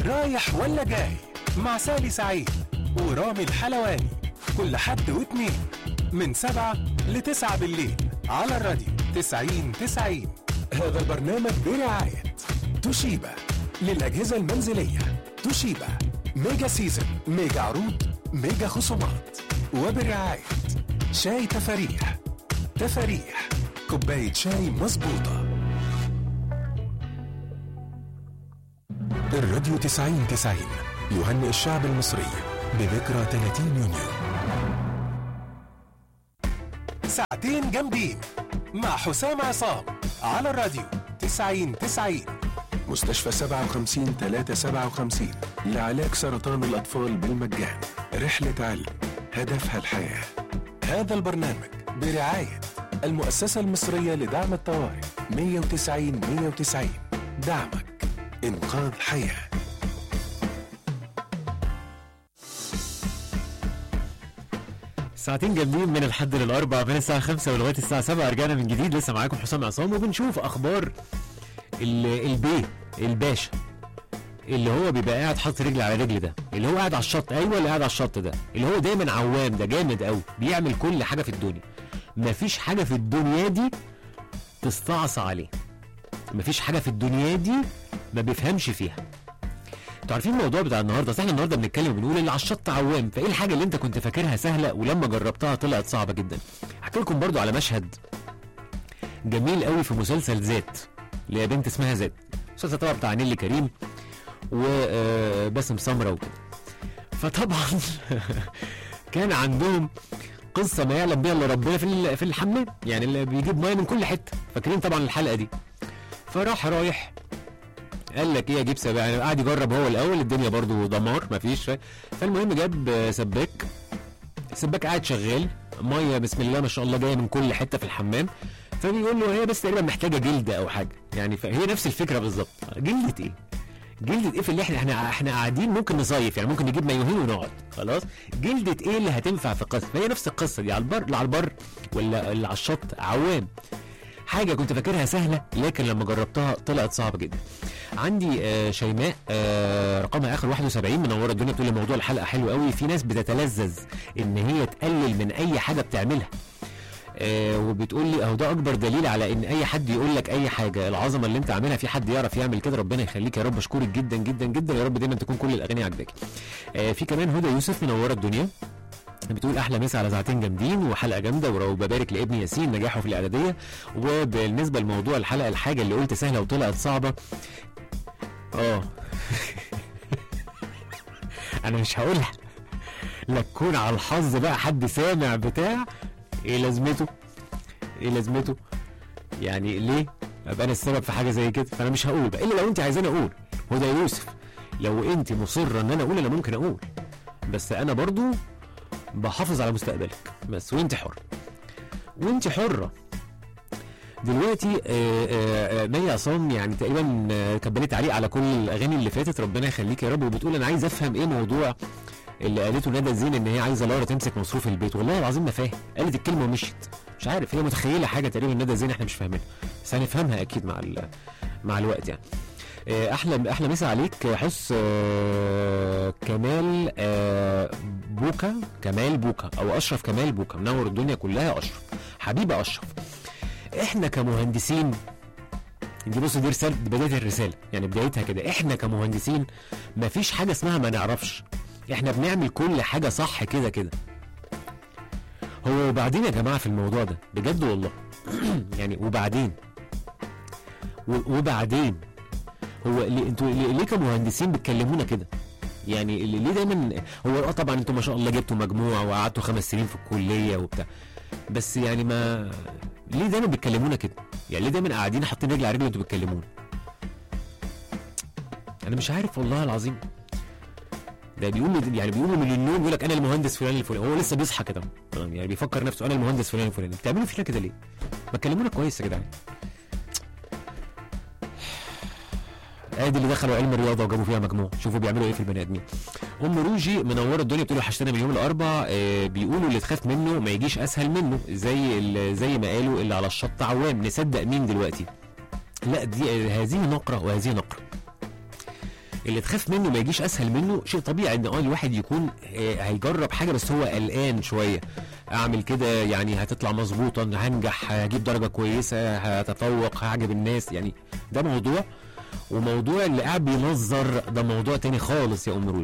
رايح ولا جاي مع سالي سعيد ورامي الحلواني كل حد واتنين من سبعة لتسعة بالليل على الراديو تسعين تسعين هذا البرنامج برعاية توشيبا للأجهزة المنزلية توشيبا ميجا سيزن ميجا عروض ميجا خصومات وبرعاية شاي تفاريح تفاريح كوباية شاي مظبوطة الراديو تسعين تسعين يهنئ الشعب المصري بذكرى 30 يونيو ساعتين جامدين مع حسام عصام على الراديو 90 90 مستشفى 57 357 لعلاج سرطان الأطفال بالمجان رحلة علم هدفها الحياة هذا البرنامج برعاية المؤسسة المصرية لدعم الطوارئ 190 190 دعمك إنقاذ حياه ساعتين جامدين من الحد للاربع من الساعه 5 ولغايه الساعه 7 رجعنا من جديد لسه معاكم حسام عصام وبنشوف اخبار ال- البي الباشا اللي هو بيبقى قاعد حاطط رجل على رجل ده اللي هو قاعد على الشط ايوه اللي قاعد على الشط ده اللي هو دايما عوام ده جامد قوي بيعمل كل حاجه في الدنيا مفيش حاجه في الدنيا دي تستعصى عليه مفيش حاجه في الدنيا دي ما بيفهمش فيها انتوا عارفين الموضوع بتاع النهارده اصل احنا النهارده بنتكلم بنقول اللي على الشط عوام فايه الحاجه اللي انت كنت فاكرها سهله ولما جربتها طلعت صعبه جدا احكي لكم برضو على مشهد جميل قوي في مسلسل ذات اللي هي بنت اسمها ذات مسلسل طبعا بتاع نيلي كريم وباسم سمره وكده فطبعا كان عندهم قصه ما يعلم بها الا ربنا في ال- في الحمام يعني اللي بيجيب ميه من كل حته فاكرين طبعا الحلقه دي فراح رايح قال لك ايه اجيب سباك يعني قعد يجرب هو الاول الدنيا برضو دمار مفيش فالمهم جاب آه، سباك السباك قاعد شغال ميه بسم الله ما شاء الله جايه من كل حته في الحمام فبيقول له هي بس تقريبا محتاجه جلد او حاجه يعني فهي نفس الفكره بالظبط جلده ايه جلدة ايه في اللي احنا احنا احنا قاعدين ممكن نصيف يعني ممكن نجيب مايوهين ونقعد خلاص جلدة ايه اللي هتنفع في القصه فهي نفس القصه دي على البر لا على البر ولا اللي على الشط عوام حاجه كنت فاكرها سهله لكن لما جربتها طلعت صعبه جدا عندي آه شيماء آه رقمها اخر 71 منوره الدنيا بتقول لي موضوع الحلقه حلو قوي في ناس بتتلذذ ان هي تقلل من اي حاجه بتعملها آه وبتقول لي اهو ده اكبر دليل على ان اي حد يقول لك اي حاجه العظمه اللي انت عاملها في حد يعرف يعمل كده ربنا يخليك يا رب اشكرك جدا جدا جدا يا رب دايما تكون كل الاغاني عاجباكي آه في كمان هدى يوسف منوره الدنيا بتقول احلى مسا على ساعتين جامدين وحلقه جامده وببارك لابني ياسين نجاحه في الاعداديه وبالنسبه لموضوع الحلقه الحاجه اللي قلت سهله وطلعت صعبه اه انا مش هقولها لا تكون على الحظ بقى حد سامع بتاع ايه لازمته ايه لازمته يعني ليه ابقى انا السبب في حاجه زي كده فانا مش هقول بقى الا لو انت عايزاني اقول هدى يوسف لو انت مصره ان انا اقول انا ممكن اقول بس انا برضو بحافظ على مستقبلك بس وانت حر وانت حره دلوقتي آه، آه، آه، مي عصام يعني تقريبا آه، كبلت تعليق على كل الاغاني اللي فاتت ربنا يخليك يا رب وبتقول انا عايز افهم ايه موضوع اللي قالته ندى زين ان هي عايزه لارا تمسك مصروف البيت والله العظيم ما فاهم قالت الكلمه ومشيت مش عارف هي متخيله حاجه تقريبا ندى زين احنا مش فاهمينها بس هنفهمها اكيد مع ال- مع الوقت يعني آه، احلى احلى مسا عليك حس آه، كمال آه، بوكا كمال بوكا او اشرف كمال بوكا منور الدنيا كلها اشرف حبيبي اشرف احنا كمهندسين دي بص دي رساله دي بدايه الرساله يعني بدايتها كده احنا كمهندسين مفيش حاجه اسمها ما نعرفش احنا بنعمل كل حاجه صح كده كده هو وبعدين يا جماعه في الموضوع ده بجد والله يعني وبعدين و- وبعدين هو ليه انتوا ليه ليه كمهندسين بتكلمونا كده يعني اللي- ليه دايما هو اه طبعا انتوا ما شاء الله جبتوا مجموع وقعدتوا خمس سنين في الكليه وبتاع بس يعني ما ليه دايما بتكلمونا كده يعني ليه دايما قاعدين حاطين رجل على رجل وانتوا بتكلمونا انا مش عارف والله العظيم ده بيقول لي يعني بيقولوا من النوم يقول لك انا المهندس فلان الفلاني هو لسه بيصحى كده يعني بيفكر نفسه انا المهندس فلان الفلاني بتعملوا فينا كده ليه؟ ما تكلمونا كويس يا جدعان ادي اللي دخلوا علم الرياضه وجابوا فيها مجموع شوفوا بيعملوا ايه في البني ادمين ام روجي منوره الدنيا بتقول وحشتنا من يوم الاربع آه بيقولوا اللي تخاف منه ما يجيش اسهل منه زي ال- زي ما قالوا اللي على الشط عوام نصدق مين دلوقتي لا دي آه، هذه نقره وهذه نقره اللي تخاف منه ما يجيش اسهل منه شيء طبيعي ان اه الواحد يكون آه، هيجرب حاجه بس هو قلقان شويه اعمل كده يعني هتطلع مظبوطه هنجح هجيب درجه كويسه هتفوق هعجب الناس يعني ده موضوع وموضوع اللي قاعد بينظر ده موضوع تاني خالص يا ام روج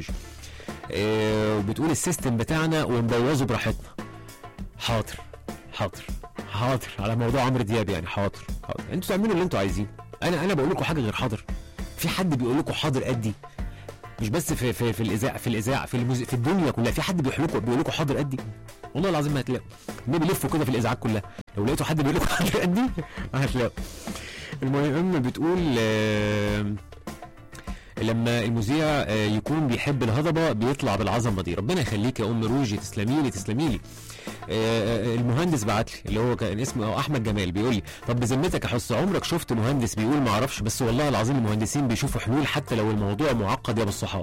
آه، وبتقول السيستم بتاعنا ونبوظه براحتنا حاضر حاضر حاضر على موضوع عمرو دياب يعني حاضر حاضر انتوا تعملوا اللي انتوا عايزينه انا انا بقول لكم حاجه غير حاضر في حد بيقول لكم حاضر قدي مش بس في في في الاذاعه في الاذاعه في الموز... في الدنيا كلها في حد بيقول لكم بيقول لكم حاضر قدي والله العظيم ما هتلاقوا ليه بيلفوا كده في الاذاعات كلها لو لقيتوا حد بيقول لكم حاضر قدي ما هتلاقوا المهم بتقول آه لما المذيع آه، يكون بيحب الهضبه بيطلع بالعظمه دي ربنا يخليك يا ام روجي تسلمي لي تسلمي لي آه، آه، المهندس بعت لي اللي هو كان اسمه آه، احمد جمال بيقول لي طب بذمتك يا حس عمرك شفت مهندس بيقول ما اعرفش بس والله العظيم المهندسين بيشوفوا حلول حتى لو الموضوع معقد يا ابو الصحاب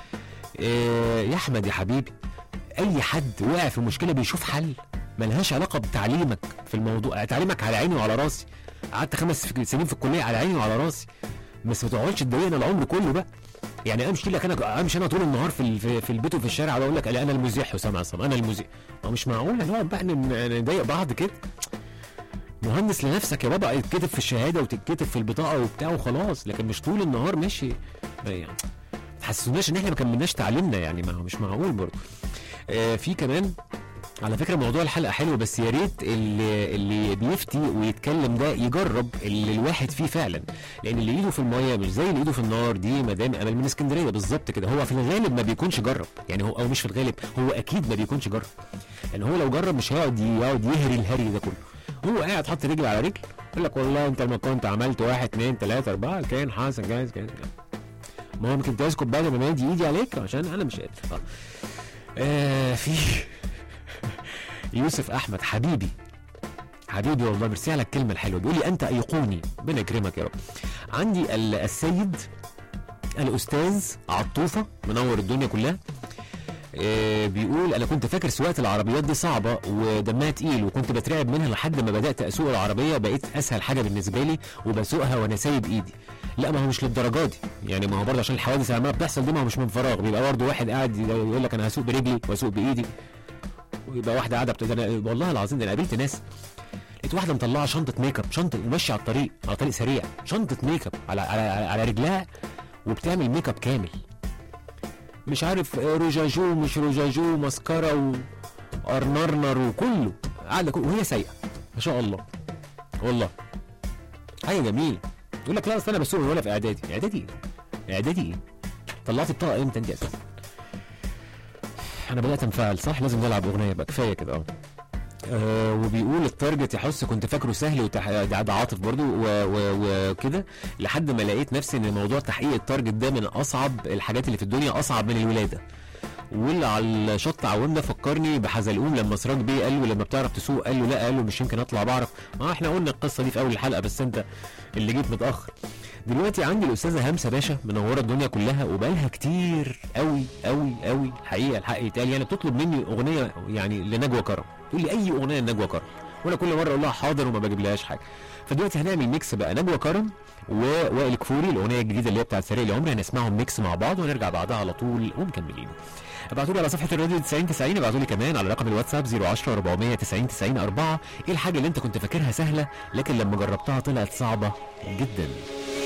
آه، يا احمد يا حبيبي اي حد وقع في مشكله بيشوف حل ملهاش علاقه بتعليمك في الموضوع تعليمك على عيني وعلى راسي قعدت خمس في- سنين في الكليه على عيني وعلى راسي بس ما تقعدش تضايقنا العمر كله بقى يعني امشي لك انا امشي انا طول النهار في ال- في, في البيت وفي الشارع واقول لك انا المذيع حسام عصام انا المذيع ما مش معقول نقعد بقى ن- نضايق بعض كده مهندس لنفسك يا بابا يتكتب في الشهاده وتتكتب في البطاقه وبتاع وخلاص لكن مش طول النهار ماشي ما يعني ما تحسسوناش ان احنا ما كملناش تعليمنا يعني ما هو مش معقول برضه آه في كمان على فكره موضوع الحلقه حلو بس يا ريت اللي اللي بيفتي ويتكلم ده يجرب اللي الواحد فيه فعلا لان اللي ايده في الميه مش زي اللي ايده في النار دي مدام امل من اسكندريه بالظبط كده هو في الغالب ما بيكونش جرب يعني هو او مش في الغالب هو اكيد ما بيكونش جرب يعني هو لو جرب مش هيقعد يقعد يهري الهري ده كله هو قاعد حاطط رجل على رجل يقول لك والله انت لما كنت عملت واحد اثنين ثلاثه اربعه كان حصل جايز جايز ما ممكن تسكت بعد ما مادي ايدي عليك عشان انا مش قادر آه. آه في يوسف احمد حبيبي حبيبي والله ميرسي على الكلمه الحلوه بيقول لي انت ايقوني ربنا يكرمك يا رب عندي ال- السيد الاستاذ عطوفه منور الدنيا كلها آه، بيقول انا كنت فاكر سواقه العربيات دي صعبه ودمها تقيل وكنت بترعب منها لحد ما بدات اسوق العربيه بقيت اسهل حاجه بالنسبه لي وبسوقها وانا سايب ايدي لا ما هو مش للدرجه دي يعني ما هو برضه عشان الحوادث اللي عماله بتحصل دي ما هو مش من فراغ بيبقى برضه واحد قاعد يقول لك انا هسوق برجلي واسوق بايدي ويبقى واحده قاعده بت... ده أنا- والله العظيم ده انا قابلت ناس لقيت واحده مطلعه شنطه ميك اب شنطه وماشيه على الطريق على طريق سريع شنطه ميك اب على على على, على رجلها وبتعمل ميك اب كامل مش عارف آه، رجاجو مش رجاجو مسكره وارنرنر وكله قاعده كل- وهي سايقه ما شاء الله والله حاجه جميله يقول لك لا اصل انا بسوق وانا في اعدادي اعدادي ايه اعدادي ايه طلعت الطاقه امتى انت اساسا انا بدات انفعل صح لازم نلعب اغنيه بقى كفايه كده اه آه، وبيقول التارجت يحس كنت فاكره سهل وتح... ده ده عاطف برضو و- و- وكده لحد ما لقيت نفسي ان موضوع تحقيق التارجت ده من اصعب الحاجات اللي في الدنيا اصعب من الولاده واللي على الشط عوام ده فكرني بحزلقوم لما سراج بيه قال له لما بتعرف تسوق قال له لا قال له مش يمكن اطلع بعرف ما احنا قلنا القصه دي في اول الحلقه بس انت اللي جيت متاخر دلوقتي عندي الاستاذه همسه باشا منوره الدنيا كلها وبقالها كتير قوي قوي قوي حقيقه الحق يتقال يعني بتطلب مني اغنيه يعني لنجوى كرم تقول لي اي اغنيه لنجوى كرم وانا كل مره اقول لها حاضر وما بجيبلهاش حاجه فدلوقتي هنعمل ميكس بقى نجوى كرم ووائل كفوري الاغنيه الجديده اللي هي بتاعت سريع العمر هنسمعهم ميكس مع بعض ونرجع بعدها على طول ومكملين ابعتوا لي على صفحه الراديو 90 90 ابعتوا لي كمان على رقم الواتساب 010 490 90 4 ايه الحاجه اللي انت كنت فاكرها سهله لكن لما جربتها طلعت صعبه جدا